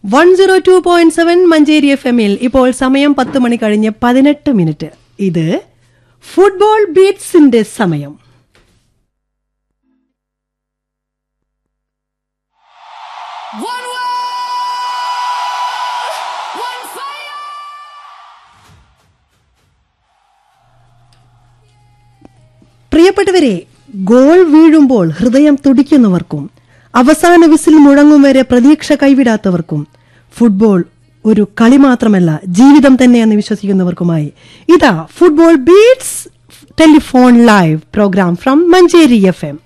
One zero two point seven Manjeri F എമ്മിൽ ഇപ്പോൾ സമയം പത്ത് മണി കഴിഞ്ഞ് പതിനെട്ട് മിനിറ്റ് ഇത് ഫുട്ബോൾ ബീറ്റ്സിന്റെ സമയം One world, one fire. പ്രിയപ്പെട്ടവരെ ഗോൾ വീഴുമ്പോൾ ഹൃദയം തുടിക്കുന്നവർക്കും അവസാന വിസിൽ മുഴങ്ങും വരെ പ്രതീക്ഷ കൈവിടാത്തവർക്കും ഫുട്ബോൾ ഒരു കളി മാത്രമല്ല ജീവിതം തന്നെയെന്ന് വിശ്വസിക്കുന്നവർക്കുമായി ഇതാ football beats telephone live program from Manjeri F M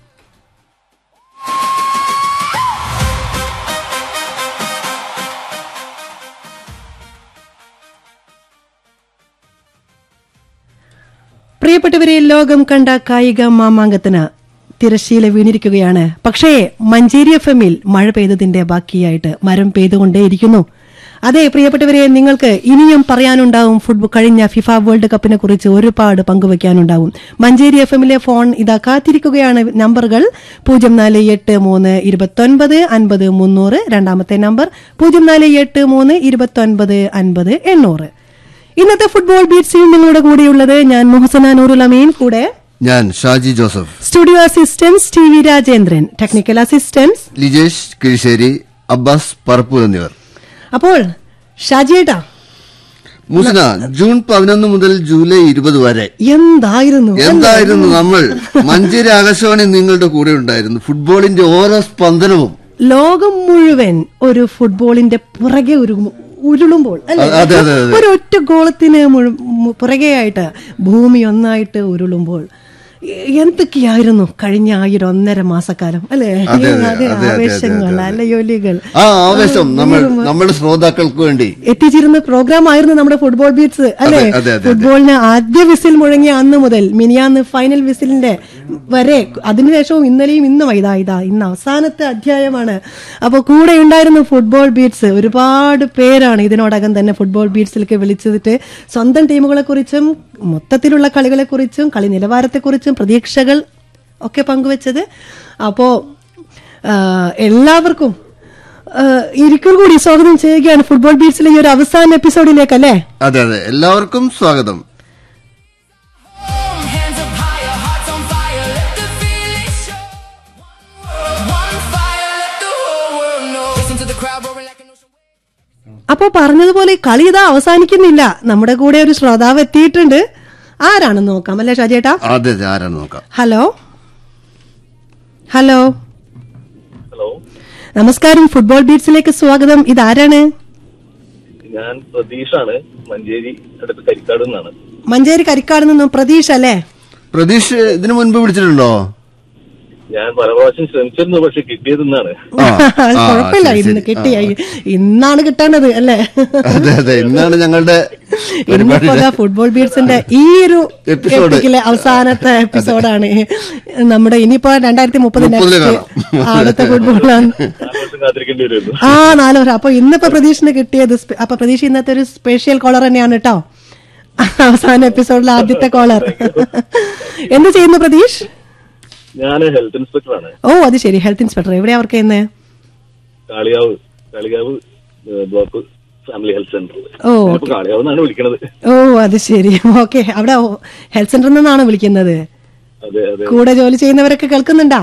പ്രിയപ്പെട്ടവരെ ലോകം കണ്ട കായിക മാമാങ്കത്തിന് തിരശ്ശീല വീണിരിക്കുകയാണ് പക്ഷേ മഞ്ചേരി എഫ് എമ്മിൽ മഴ പെയ്തതിന്റെ ബാക്കിയായിട്ട് മരം പെയ്തുകൊണ്ടേയിരിക്കുന്നു അതെ പ്രിയപ്പെട്ടവരെ നിങ്ങൾക്ക് ഇനിയും പറയാനുണ്ടാവും ഫുട്ബോൾ കഴിഞ്ഞ ഫിഫ വേൾഡ് കപ്പിനെ കുറിച്ച് ഒരുപാട് പങ്കുവയ്ക്കാനുണ്ടാവും മഞ്ചേരി എഫ് എമ്മിലെ ഫോൺ ഇതാ കാത്തിരിക്കുകയാണ് നമ്പറുകൾ പൂജ്യം നാല് എട്ട് മൂന്ന് ഇരുപത്തൊൻപത് അൻപത് മുന്നൂറ് രണ്ടാമത്തെ നമ്പർ പൂജ്യം നാല് എട്ട് മൂന്ന് ഇരുപത്തൊൻപത് അൻപത് എണ്ണൂറ് ഇന്നത്തെ ഫുട്ബോൾ ബീറ്റ്സിൽ നിങ്ങളുടെ കൂടെയുള്ളത് ഞാൻ മുഹസന നൂറുൽ അമീൻ കൂടെ ഞാൻ Shaji Joseph studio assistance T V Rajendran technical assistance Lijesh Kizhissery Abbas Parappur എന്നിവർ അപ്പോൾ ഷാജിയേട്ടാ മുസ്ന ജൂൺ പതിനൊന്ന് മുതൽ ജൂലൈ ഇരുപത് വരെ എന്തായിരുന്നു എന്തായിരുന്നു നമ്മൾ മഞ്ചേരി ആകാശവാണി നിങ്ങളുടെ കൂടെ ഉണ്ടായിരുന്നു ഫുട്ബോളിന്റെ ഓരോ സ്പന്ദനവും ലോകം മുഴുവൻ ഒരു ഫുട്ബോളിന്റെ പുറകെ ഒരു ഉരുളുമ്പോൾ അല്ലേ? അതെ, അതെ, അതെ. ഒരു ഒറ്റ ഗോളത്തിന് മുഴു- മു- പുറകെയായിട്ട് ഭൂമി ഒന്നായിട്ട് ഉരുളുമ്പോൾ എ- എന്തൊക്കെയായിരുന്നു കഴിഞ്ഞ ആ ഒരു ഒന്നര മാസക്കാലം അല്ലേ അതെ, അതെ, അതെ അതെ, അതെ, ആവേശങ്ങൾ അതെ, അതെ. അല്ലയോലികൾ ആ ആവേശം നമ്മൾ നമ്മുടെ ശ്രോതാക്കൾക്ക് വേണ്ടി എത്തിച്ചിരുന്ന പ്രോഗ്രാം ആയിരുന്നു നമ്മുടെ ഫുട്ബോൾ ബീറ്റ്സ് അല്ലെ അതെ, അതെ, അതെ. ഫുട്ബോളിന് ആദ്യ വിസിൽ മുഴങ്ങിയ അന്ന് മുതൽ മിനിയാന്ന് ഫൈനൽ വിസിലിന്റെ വരെ അതിനുശേഷവും ഇന്നലെയും ഇന്നും ഇതാ ഇതാ ഇന്ന് അവസാനത്തെ അധ്യായമാണ് അപ്പോൾ കൂടെ ഉണ്ടായിരുന്ന ഫുട്ബോൾ ബീറ്റ്സ് ഒരുപാട് പേരാണ് ഇതിനോടകം തന്നെ ഫുട്ബോൾ ബീറ്റ്സിലേക്ക് വിളിച്ചിട്ട് സ്വന്തം ടീമുകളെ കുറിച്ചും മൊത്തത്തിലുള്ള കളികളെ കുറിച്ചും കളി നിലവാരത്തെ കുറിച്ചും പ്രതീക്ഷകൾ ഒക്കെ പങ്കുവച്ചത് അപ്പോ ആ, എല്ലാവർക്കും ആ, ഒരിക്കൽ കൂടി സ്വാഗതം ചെയ്യുകയാണ് ഫുട്ബോൾ ബീറ്റ്സിലെ ഈ ഒരു അവസാന എപ്പിസോഡിലേക്ക് അല്ലേ അതെ അതെ എല്ലാവർക്കും സ്വാഗതം Home, hands up higher, hearts on fire. Let the feeling show. One world, one fire. Let the whole world know. Listen to the crowd roaring like an ocean. അപ്പോ പറഞ്ഞതുപോലെ കളി ഇതാ അവസാനിക്കുന്നില്ല നമ്മുടെ കൂടെ ഒരു ശ്രോതാവ് എത്തിയിട്ടുണ്ട് ആരാണെന്ന് നോക്കാം അല്ലേ ഷാജേട്ടാ അതെ അതെ ആരാണ് നോക്കാം ഹലോ ഹലോ ഹലോ നമസ്കാരം ഫുട്ബോൾ ബീറ്റ്സിലേക്ക് സ്വാഗതം ഇതാരാണ് ഞാൻ പ്രതീഷാണ് മഞ്ചേരി അടുത്ത് കരിക്കാട് നിന്നാണ് മഞ്ചേരി കരിക്കാട് നിന്നും പ്രതീഷ് അല്ലേ പ്രതീഷ് ഇതിനു മുൻപ് വിളിച്ചിട്ടുണ്ടോ ഞാൻ പല പ്രാവശ്യം ശ്രമിച്ചിരുന്നു പക്ഷെ കിട്ടിയത് ഇന്നാണ് ആ, അത് ആ, കുഴപ്പമില്ല ശരി, ഇന്ന് ശരി. കിട്ടിയായി ഇന്നാണ് കിട്ടേണ്ടത് അല്ലേ അതെ അതെ ഇന്നാണ് ഞങ്ങളുടെ ഇന്നിപ്പോ പരിപാടിയുടെ ദാ ഫുട്ബോൾ ബീറ്റ്സിന്റെ ഈ ഒരു എപ്പിസോഡ്. എപ്പിക്കിലെ അവസാനത്തെ എപ്പിസോഡാണ് നമ്മുടെ ഇനിയിപ്പോ രണ്ടായിരത്തി മുപ്പത് മുപ്പതില് നെക്സ്റ്റ് കാണാം. അടുത്ത ഫുട്ബോളാണ് നാല് വർഷം കാത്തിരിക്കേണ്ടി വരുന്നു ആ നാല് വർഷം അപ്പൊ ഇന്നിപ്പോ പ്രതീക്ഷിന് കിട്ടിയത് സ്പെ- അപ്പൊ പ്രതീക്ഷ ഇന്നത്തെ ഒരു സ്പെഷ്യൽ കോളർ തന്നെയാണ് കേട്ടോ അവസാന എപ്പിസോഡിലെ ആദ്യത്തെ കോളർ എന്ത് ചെയ്യുന്നു പ്രതീഷ് ഞാൻ ഹെൽത്ത് ഇൻസ്പെക്ടറാണ് ഓ അത് ശരി ഹെൽത്ത് ഇൻസ്പെക്ടർ എവിടെയാ വർക്ക് ചെയ്യുന്നത് കാളിയാവ് കാളികാവ് ഏഹ്, ബ്ലോക്ക് ഫാമിലി ഹെൽത്ത് സെന്റർ ഓ, ഇപ്പൊ കാളിയാവ് എന്നാണ് വിളിക്കണത് ഓ അത് ശരി ഓക്കെ അവിടെ ഹെൽത്ത് സെന്ററിൽ നിന്നാണ് വിളിക്കുന്നത് അതെ അതെ കൂടെ ജോലി ചെയ്യുന്നവരൊക്കെ കേൾക്കുന്നുണ്ടാ